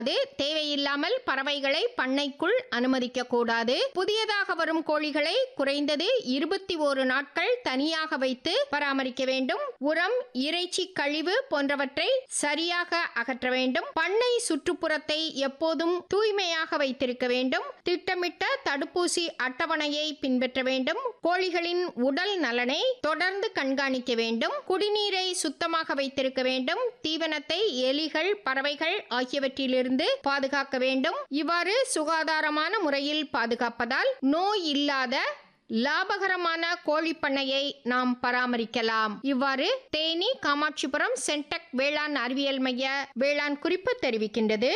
அது தேவையில்லாமல் பறவைகளை பண்ணைக்குள் அனுமதிக்க கூடாது புதியதாக வரும் கோழிகளை குறைந்தது இருபத்தி ஒரு நாட்கள் தனியாக வைத்து பராமரிக்க வேண்டும் உரம் இறைச்சி கழிவு போன்றவற்றை சரியாக அகற்ற வேண்டும் பண்ணை சுற்றுப்புறத்தை எப்போதும் தூய்மையாக வைத்திருக்க வேண்டும் திட்டமிட்ட தடுப்பூசி அட்டவணையை பின்பற்ற வேண்டும் கோழிகளின் உடல் நலனை தொடர்ந்து கண்காணிக்க வேண்டும் குடிநீரை சுத்தமாக வைத்திருக்க வேண்டும் தீவனத்தை எலிகள் பறவைகள் ஆகியவற்றிலிருந்து பாதுகாக்க வேண்டும் இவ்வாறு சுகாதாரமான முறையில் பாதுகாப்பதால் நோய் இல்லாத லாபகரமான கோழி பண்ணையை நாம் பராமரிக்கலாம் இவ்வாறு தேனி காமாட்சிபுரம் சென்டெக் வேளாண் அறிவியல் மைய வேளாண் குறிப்பு தெரிவிக்கின்றது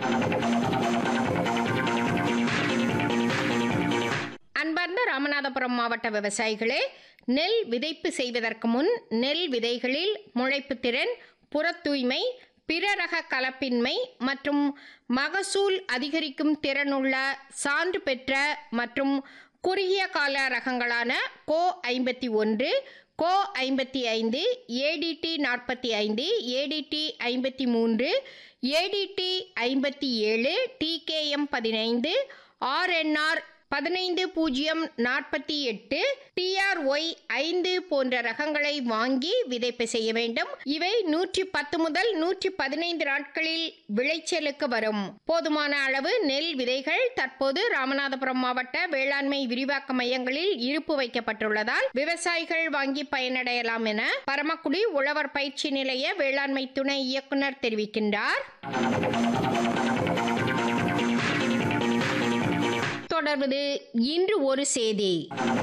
அன்பார்ந்த ராமநாதபுரம் மாவட்ட விவசாயிகளே நெல் விதைப்பு செய்வதற்கு முன் நெல் விதைகளில் முளைப்பு திறன் புறத் தூய்மை பிற ரக கலப்பின்மை மற்றும் மகசூல் அதிகரிக்கும் திறனுள்ள சான்று பெற்ற மற்றும் குறுகிய கால ரகங்களான கோ ஐம்பத்தி ஒன்று கோ ஐம்பத்தி ஐந்து ஏடிடி நாற்பத்தி ஐந்து ஏடிடி ஐம்பத்தி மூன்று ஏடிடி ஐம்பத்தி ஏழு டிகேஎம் பதினைந்து ஆர்என்ஆர் பதினைந்து பூஜ்ஜியம் நாற்பத்தி எட்டு டிஆர்ஒய் ஐந்து போன்ற ரகங்களை வாங்கி விதைப்பு செய்ய வேண்டும் இவை நூற்றி பத்து முதல் நூற்றி பதினைந்து நாட்களில் விளைச்சலுக்கு வரும் போதுமான அளவு நெல் விதைகள் தற்போது ராமநாதபுரம் மாவட்ட வேளாண்மை விரிவாக்க மையங்களில் இருப்பு வைக்கப்பட்டுள்ளதால் விவசாயிகள் வாங்கி பயனடையலாம் என பரமக்குடி உழவர் பயிற்சி நிலைய வேளாண்மை துணை இயக்குனர் தெரிவிக்கின்றார் தொடர்வது இன்று ஒரு செய்தி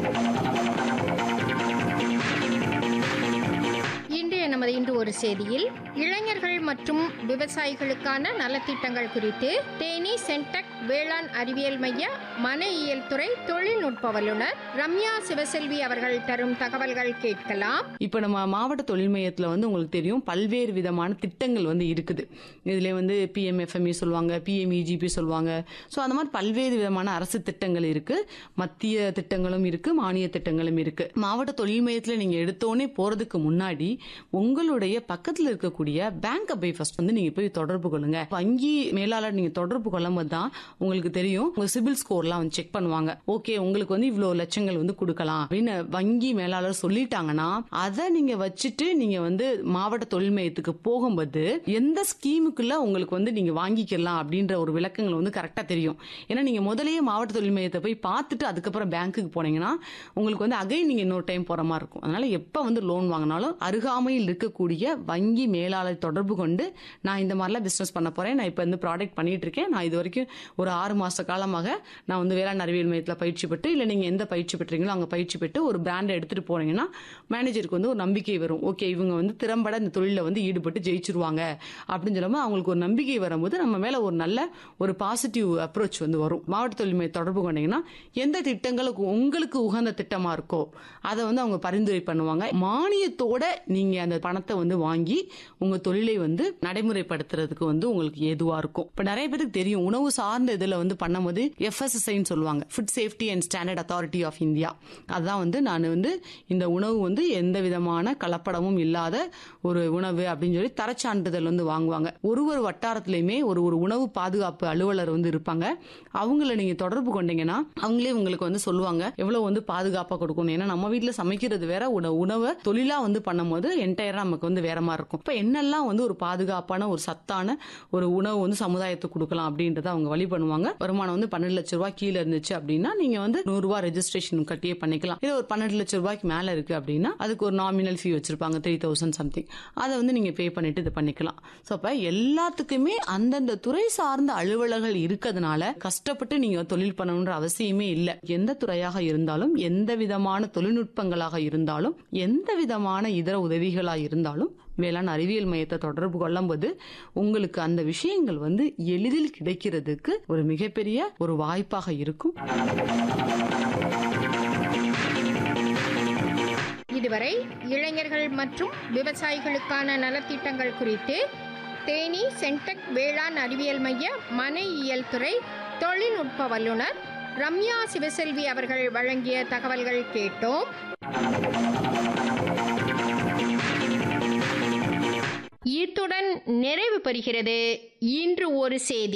இன்றைய நமது இன்று ஒரு செய்தியில் இளைஞர்கள் மற்றும் விவசாயிகளுக்கான நலத்திட்டங்கள் குறித்து தேனி சென்டெக் வேளாண் அறிவியல் மைய மன இயல் துறை தொழில்நுட்ப வல்லுநர் ரம்யா சிவசெல்வி அவர்கள் தரும் தகவல்கள் கேட்கலாம் இப்போ நம்ம மாவட்ட தொழில் மையத்தில் வந்து உங்களுக்கு தெரியும் பல்வேறு விதமான திட்டங்கள் வந்து இருக்குது இதில் வந்து பிஎம்எஃப்எம்இ சொல்லுவாங்க பிஎம்இஜிபி சொல்லுவாங்க ஸோ அந்த மாதிரி பல்வேறு விதமான அரசு திட்டங்கள் இருக்கு மத்திய திட்டங்களும் இருக்கு மானிய திட்டங்களும் இருக்கு மாவட்ட தொழில் மையத்தில் நீங்கள் எடுத்தோடனே போகிறதுக்கு முன்னாடி உங்களுடைய பக்கத்தில் இருக்கக்கூடிய பேங்க் பை ஃபர்ஸ்ட் வந்து நீங்கள் போய் தொடர்பு கொள்ளுங்க வங்கி மேலாளர் நீங்கள் தொடர்பு கொள்ளும்போது தான் உங்களுக்கு தெரியும் உங்க சிபில் ஸ்கோர்லாம் வந்து செக் பண்ணுவாங்க ஓகே உங்களுக்கு வந்து இவ்வளோ லட்சங்கள் வந்து கொடுக்கலாம் அப்படின்னு வங்கி மேலாளர் சொல்லிட்டாங்கன்னா அதை நீங்க வச்சுட்டு நீங்க வந்து மாவட்ட தொழில் மையத்துக்கு போகும்போது எந்த ஸ்கீமுக்குள்ள உங்களுக்கு வந்து நீங்க வாங்கிக்கலாம் அப்படின்ற ஒரு விளக்கங்கள் வந்து கரெக்டா தெரியும் ஏன்னா நீங்க முதல்லயே மாவட்ட தொழில் மையத்தை போய் பார்த்துட்டு அதுக்கப்புறம் பேங்க்குக்கு போனீங்கன்னா உங்களுக்கு வந்து அகை நீங்க இன்னொரு டைம் போற மாதிரி இருக்கும் அதனால எப்ப வந்து லோன் வாங்கினாலும் அருகாமையில் இருக்கக்கூடிய வங்கி மேலாளர் தொடர்பு கொண்டு நான் இந்த மாதிரிலாம் பிசினஸ் பண்ண போறேன் நான் இப்போ வந்து ப்ராடக்ட் பண்ணிட்டு இருக்கேன் நான் இது வரைக்கும் ஒரு ஆறு மாச காலமாக நான் வந்து வேளாண் அறிவியல் மையத்தில் பயிற்சி பெற்று இல்லை நீங்க எந்த பயிற்சி பெற்றீங்களோ அங்கே பயிற்சி பெற்று ஒரு பிராண்டை எடுத்துட்டு போனீங்கன்னா மேனேஜருக்கு வந்து ஒரு நம்பிக்கை வரும் ஓகே இவங்க வந்து திறம்பட இந்த தொழிலில் வந்து ஈடுபட்டு ஜெயிச்சிருவாங்க அப்படின்னு சொல்லும்போது அவங்களுக்கு ஒரு நம்பிக்கை வரும்போது நம்ம மேல ஒரு நல்ல ஒரு பாசிட்டிவ் அப்ரோச் வந்து வரும் மாவட்ட தொழில் மைய தொடர்பு கொண்டீங்கன்னா எந்த திட்டங்களுக்கு உங்களுக்கு உகந்த திட்டமா இருக்கோ அதை வந்து அவங்க பரிந்துரை பண்ணுவாங்க மானியத்தோட நீங்க அந்த பணத்தை வந்து வாங்கி உங்க தொழிலை வந்து நடைமுறைப்படுத்துறதுக்கு வந்து உங்களுக்கு ஏதுவா இருக்கும் இப்ப நிறைய பேருக்கு தெரியும் உணவு சார்ந்த இதுல வந்து பண்ணும்போது எஃப்எஸ்எஸ்ஐன்னு சொல்லுவாங்க food safety and standard authority of India அதான் வந்து நான் வந்து இந்த உணவு வந்து எந்த விதமான கலப்படமும் இல்லாத ஒரு உணவு அப்படின்னு சொல்லி தரச்சான்றிதழ் வந்து வாங்குவாங்க ஒரு ஒரு வட்டாரத்திலையுமே ஒரு ஒரு உணவு பாதுகாப்பு அலுவலர் வந்து இருப்பாங்க அவங்கள நீங்க தொடர்பு கொண்டீங்கன்னா அவங்களே உங்களுக்கு வந்து சொல்லுவாங்க எவ்வளவு வந்து பாதுகாப்பா கொடுக்கணும் ஏன்னா நம்ம வீட்டுல சமைக்கிறது வேற உண- உணவை தொழிலா வந்து பண்ணும்போது என்டையரா நமக்கு வந்து வேற மாதிரி இருக்கும் இப்ப என்னெல்லாம் வந்து ஒரு பாதுகாப்பான ஒரு சத்தான ஒரு உணவு வந்து சமுதாயத்துக்கு கொடுக்கலாம் அப்படின்றத அவங்க வழி பண்ணுவாங்க வருமானம் வந்து பன்னெண்டு லட்ச ரூபாய் கீழே இருந்துச்சு அப்படின்னா நீங்க வந்து நூறு ரூபாய் ரெஜிஸ்ட்ரேஷன் கட்டியே பண்ணிக்கலாம் இது ஒரு பன்னெண்டு லட்ச ரூபாய்க்கு மேல இருக்கு அப்படின்னா அதுக்கு ஒரு நாமினல் ஃபீ வச்சிருப்பாங்க த்ரீ தௌசண்ட் சம்திங் அதை வந்து நீங்க பே பண்ணிட்டு இது பண்ணிக்கலாம் ஸோ அப்ப எல்லாத்துக்குமே அந்தந்த துறை சார்ந்த அலுவலர்கள் இருக்கிறதுனால கஷ்டப்பட்டு நீங்க தொழில் பண்ணணுன்ற அவசியமே இல்லை எந்த துறையாக இருந்தாலும் எந்த விதமான தொழில்நுட்பங்களாக இருந்தாலும் எந்த விதமான இதர உதவிகளாக இருந்தாலும் வேளாண் அறிவியல் மையத்தை தொடர்பு கொள்ளும்போது உங்களுக்கு அந்த விஷயங்கள் வந்து எளிதில் கிடைக்கிறதுக்கு ஒரு மிகப்பெரிய ஒரு வாய்ப்பாக இருக்கும் இதுவரை இளைஞர்கள் மற்றும் விவசாயிகளுக்கான நலத்திட்டங்கள் குறித்து தேனி சென்டெக் வேளாண் அறிவியல் மைய மன இயல் துறை தொழில்நுட்ப வல்லுநர் ரம்யா சிவசெல்வி அவர்கள் வழங்கிய தகவல்கள் கேட்டோம் இத்துடன் நிறைவு பெறுகிறது இன்று ஒரு செய்தி